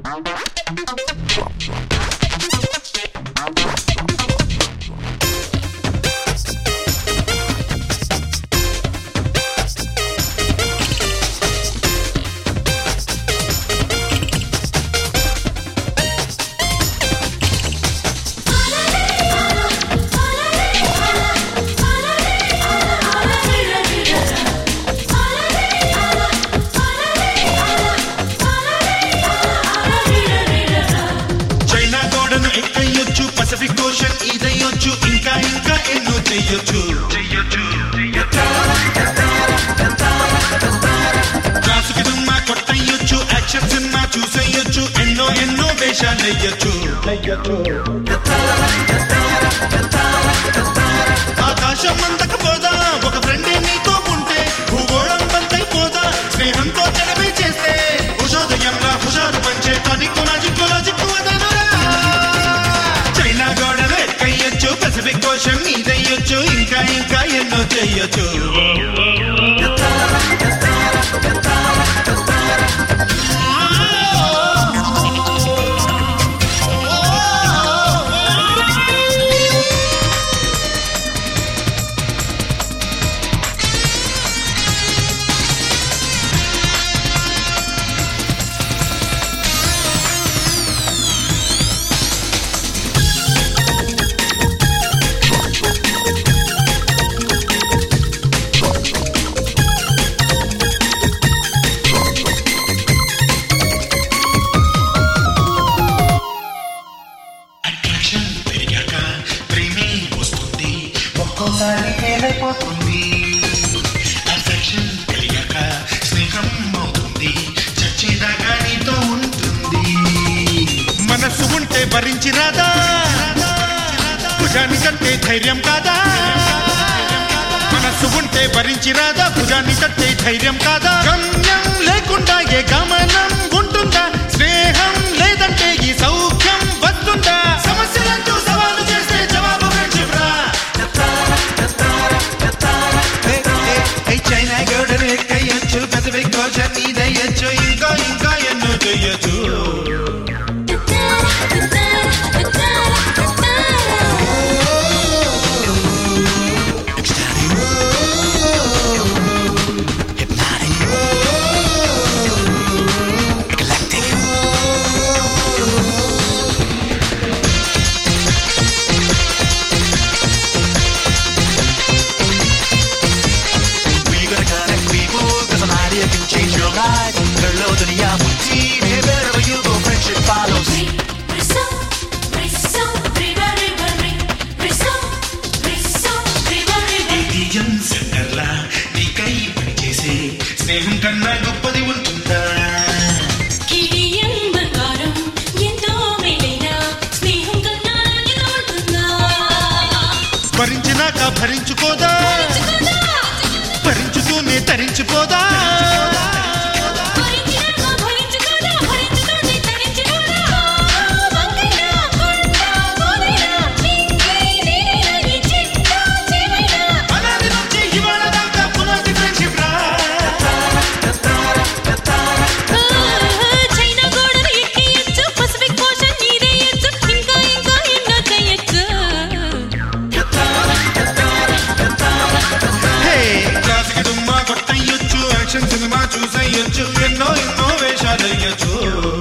China గోడను ఎక్కయ్యొచ్చు Pacific ocean ఇదయ్యొచ్చు ఇంకా ఇంకా ఎన్నో చెయ్యొచ్చు క్లాసుకి దుమ్మా కొట్టయ్యొచ్చు యాక్షన్ సినిమా చూసేయొచ్చు ఎన్నో ఎన్నో వేషాలయ్యొచ్చు ఆకాశం అందకపోదా ఒక ఫ్రెండే నీతో ఉంటే భూగోళం బంతైపోదా స్నేహంతో చెడవే చేస్తే ఉషోదయంలా హుషారు పంచే తనిక్కు లాజిక్కు లాజిక్కు వదనురా చైనా గోడలు ఎక్కయ్యొచ్చు పసిఫిక్ ఓషన్ ఇదయ్యొచ్చు ఇంకా ఇంకా ఎన్నో చెయ్యొచ్చు అట్రాక్షన్ పెరిగాక ప్రేమే వస్తుంది ఒక్కోసారి ఏమైపోతుంది అఫెక్షన్ కలిగాక స్నేహం అవుతుంది చచ్చేదాకా నీతో ఉంటుంది మనసు ఉంటే భరించి రాదా భుజానికంటే ధైర్యం కాదా మనసు ఉంటే భరించి రాదా భుజాన్ని తట్టే ధైర్యం కాదా గమ్యం లేకుండా ఏ గమనం ఉంటుందా స్నేహం లేదంటే ఈ సౌఖ్యం వస్తుందా సమస్యలంటూ సవాలు చేస్తే జవాబు ఫ్రెండ్షిప్ రా చైనా గోడలు ఎక్కయ్యొచ్చు పసిఫిక్ ఓషన్ ఇదయ్యొచ్చు ఇంకా ఇంకా ఎన్నో చెయ్యొచ్చు We gotta connect people, cause an idea can change your life. 별로 두니야 묻지, wherever you go, friendship follows. ATM సెంటర్లా నీకై పనిచేసే స్నేహం కన్నా గొప్పది ఉంటుందా భరించినాక భరించుకోదా భరించుతూనే తరించిపోదా అనాది నుంచి ఇవాళ దాకా పునాది ఫ్రెండ్షిప్ రా చైనా గోడలు ఎక్కియచ్చు పసిఫిక్ ఓషన్ నీదేయచ్చు ఇంకా ఇంకా ఎన్నో చేయొచ్చు హే క్లాసుకి దుమ్మా కొట్టయ్యొచ్చు యాక్షన్ సినిమా చూసేయొచ్చు ఎన్నో ఎన్నో వేషాలయ్యొచ్చు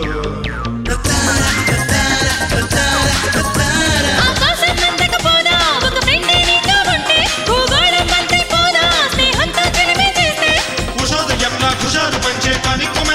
ఆకాశం నందకపోదా ఒక ఫ్రెండ్ నీతో ఉంటే భూగోళం అంతే పోదా స్నేహంతో చెలిమే చేస్తే ఉషోదయంలా ఖుషారు పంచే కానీ